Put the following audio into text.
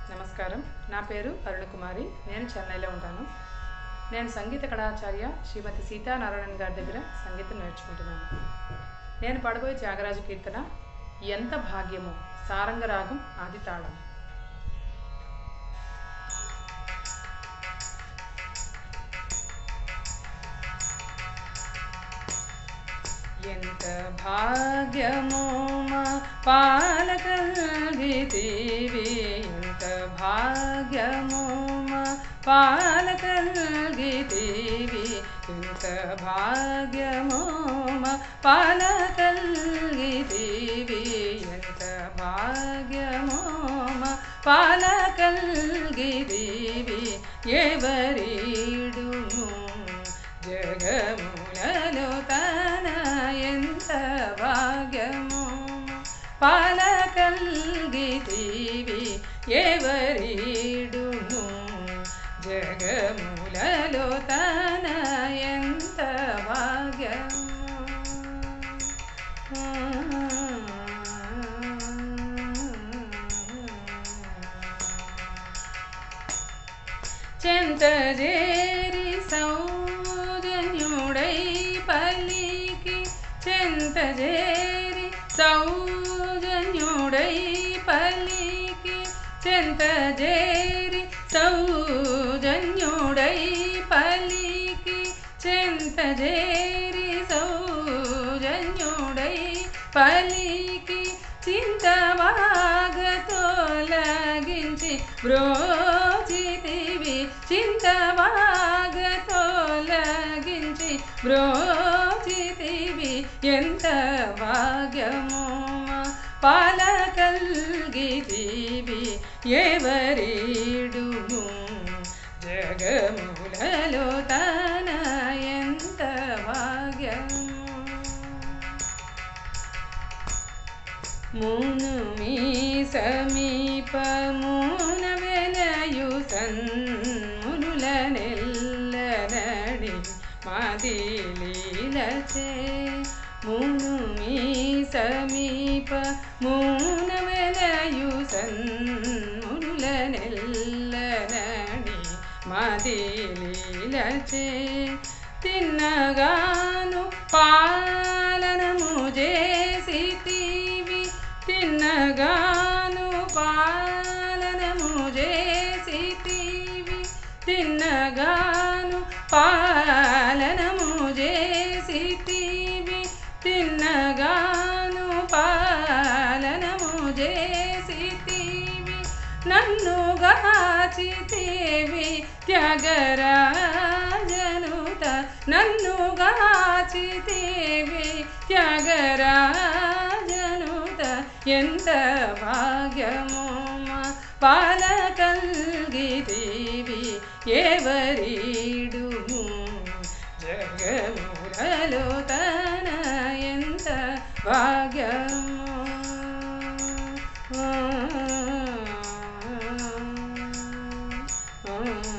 నమస్కారం నా పేరు అరుణకుమారి నేను చెన్నైలో ఉంటాను నేను సంగీత కళాచార్య శ్రీమతి సీతానారాయణ గారి దగ్గర సంగీతం నేర్చుకుంటున్నాను నేను పడబోయే త్యాగరాజు కీర్తన ఎంత భాగ్యమో సారంగరాగం ఆది తాళం ఎంత భాగ్యమో మా పాలకల్గితీవి ఎంత భాగ్యమో మా పాలకల్గితీవి ఎంత భాగ్యమో మా పాలకల్గితీవి ఎంత భాగ్యమో మా పాలకల్గితీవి ఎవరీడును జగములలో తన ఎంత భాగ్యము పాలకల్గితీవి ఎవరీడును జగములలో తన ఎంత భాగ్యము చెంతజేరి సౌజన్యుడై పలికి చెంతజేరి సౌజన్యుడై పలికి చెంతజేరి సౌజన్యుడై పలికి చెంతజేరి సౌజన్యుడై పలికి చింతవాగతోలగించి బ్రోచితివి చింతవాగతోలగించి బ్రోచితివి ఎంత భాగ్యమో పాలకల్గితివి ఎవరీడును జగములలో తన ఎంత భాగ్యము మును మీ సమీపమున వెలయు సన్మునుల నెల్లనడి మాదిలీలచే మును మీ సమీప మున వెలయు సన్మునుల నెల్లనడి మాదిలీలచే తిన్నగాను పాలనము చేసితివి తిన్నగాను పాలనము చేసితివి తిన్నగాను పాలనము చేసితివి తిన్నగాను పాలనము చేసితివి నన్ను గాచితేవి త్యాగరాజనుత నన్ను గాచితేవి త్యాగరాజనుత ఎంత భాగ్యమో పాలకల్గితీవి ఎవరీడును జగములలో తన ఎంత భాగ్యమో ఆ